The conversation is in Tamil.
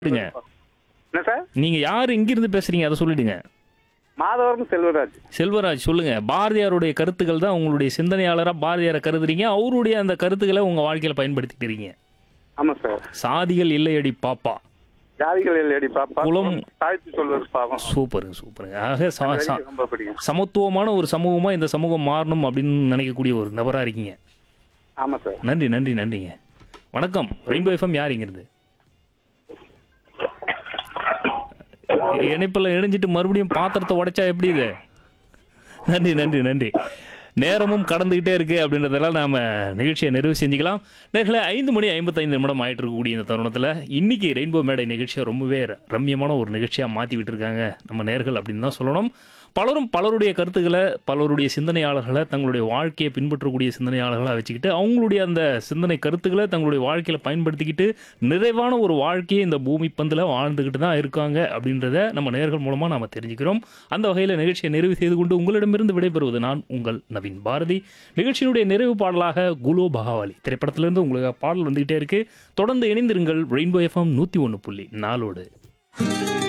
சொல்லிடுங்க என்ன சார் நீங்க யார் எங்கிருந்து பேசுறீங்க அதை சொல்லிடுங்க மாதவரம் செல்வராஜ் செல்வராஜ் சொல்லுங்க பாரதியாருடைய கருத்துக்கள் தான் உங்களுடைய சிந்தனையாளரா பாரதியாரை கருதுறீங்க அவருடைய அந்த கருத்துக்களை உங்க வாழ்க்கையில பயன்படுத்திக்கிறீங்க ஆமா சார் சாதிகள் இல்லையடி பாப்பா ஜாதிகள் இல்லையடி பாப்பா குலம். தாழ்த்தி சொல்வது பாவம் சூப்பருங்க சூப்பருங்க ஆக ச- ச- எனக்கு ரொம்ப பிடிக்கும் சமத்துவமான ஒரு சமூகமா இந்த சமூகம் மாறணும் அப்படின்னு நினைக்கக்கூடிய ஒரு நபரா இருக்கீங்க ஆமா சார் நன்றி நன்றி நன்றிங்க வணக்கம் ரெயின்போ எஃப்எம் யார் இங்கிருந்து இணைப்பில் இணைஞ்சிட்டு மறுபடியும் பாத்திரத்தை உடைச்சா எப்படி இது நன்றி நன்றி நன்றி நேரமும் கடந்துகிட்டே இருக்கு அப்படின்றதெல்லாம் நாம நிகழ்ச்சியை நிறைவு செஞ்சுக்கலாம் நேர்களை ஐந்து மணி ஐம்பத்தைந்து நிமிடம் ஆயிட்டு இருக்கக்கூடிய இந்த தருணத்தில் இன்னைக்கு ரெயின்போ மேடை நிகழ்ச்சியை ரொம்பவே ரம்மியமான ஒரு நிகழ்ச்சியாக மாற்றி விட்டுருக்காங்க நம்ம நேர்கள் அப்படின்னு தான் சொல்லணும் பலரும் பலருடைய கருத்துக்களை பலருடைய சிந்தனையாளர்களை தங்களுடைய வாழ்க்கையை பின்பற்றக்கூடிய சிந்தனையாளர்களாக வச்சுக்கிட்டு அவங்களுடைய அந்த சிந்தனை கருத்துக்களை தங்களுடைய வாழ்க்கையில் பயன்படுத்திக்கிட்டு நிறைவான ஒரு வாழ்க்கையை இந்த பூமி பந்தில் வாழ்ந்துக்கிட்டு தான் இருக்காங்க அப்படின்றத நம்ம நேர்கள் மூலமாக நாம் தெரிஞ்சுக்கிறோம் அந்த வகையில் நிகழ்ச்சியை நிறைவு செய்து கொண்டு உங்களிடமிருந்து விடைபெறுவது நான் உங்கள் நவீன் பாரதி நிகழ்ச்சியினுடைய நிறைவு பாடலாக குலோ பகாவலி திரைப்படத்திலிருந்து உங்களுக்கு பாடல் வந்துகிட்டே இருக்கு தொடர்ந்து இணைந்திருங்கள் ரெயின்போ எஃப்எம் நூற்றி ஒன்று புள்ளி நாலோடு